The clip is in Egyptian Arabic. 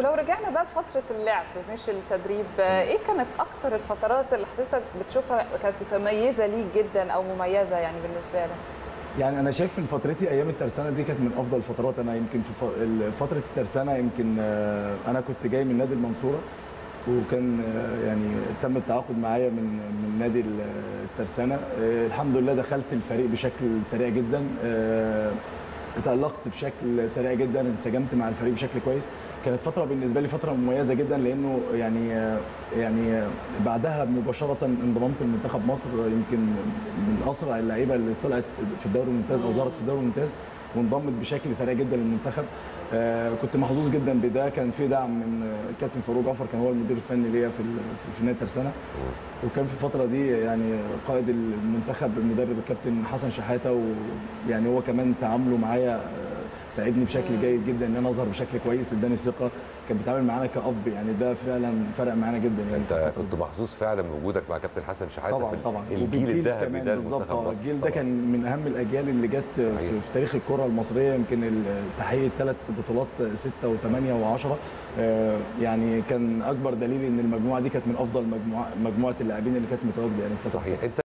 لو رجعنا بقى لفتره اللعب مش التدريب ايه كانت اكتر الفترات اللي حضرتك بتشوفها كانت متميزه ليك جدا او مميزه يعني بالنسبه لك يعني انا شايف ان فترتي ايام الترسانه دي كانت من افضل الفترات انا يمكن في ف- ال- فتره الترسانه يمكن آه، انا كنت جاي من نادي المنصوره وكان آه، يعني تم التعاقد معايا من من نادي ال- الترسانه آه، الحمد لله دخلت الفريق بشكل سريع جدا آه، اتألقت بشكل سريع جدا انسجمت مع الفريق بشكل كويس كانت فتره بالنسبه لي فتره مميزه جدا لانه يعني آه، يعني آه، بعدها مباشره انضممت لمنتخب مصر يمكن من اسرع اللعيبه اللي طلعت في الدوري الممتاز او ظهرت في الدوري الممتاز وانضمت بشكل سريع جدا للمنتخب آه، كنت محظوظ جدا بده كان في دعم من آه، الكابتن فاروق جعفر كان هو المدير الفني ليا في ال- في- في نادي ترسانه وكان في الفتره دي يعني قائد المنتخب المدرب الكابتن حسن شحاته ويعني هو كمان تعامله معايا آه، ساعدني بشكل جيد جدا ان انا اظهر بشكل كويس اداني ثقه كان بيتعامل معانا كاب يعني ده فعلا فرق معانا جدا يعني في انت الفترة كنت دي. محظوظ فعلا بوجودك مع كابتن حسن شحاته طبعا في طبعا الجيل وبالجيل الذهبي كمان ده بالظبط لمنتخب آه، مصر الجيل ده طبعاً. كان من اهم الاجيال اللي جت في, صحيح. في تاريخ الكره المصريه يمكن ال- تحقيق ثلاث بطولات 6 و8 و10 يعني كان اكبر دليل ان المجموعه دي كانت من افضل مجموعه مجموعه اللاعبين اللي كانت متواجده يعني في الفترة صحيح انت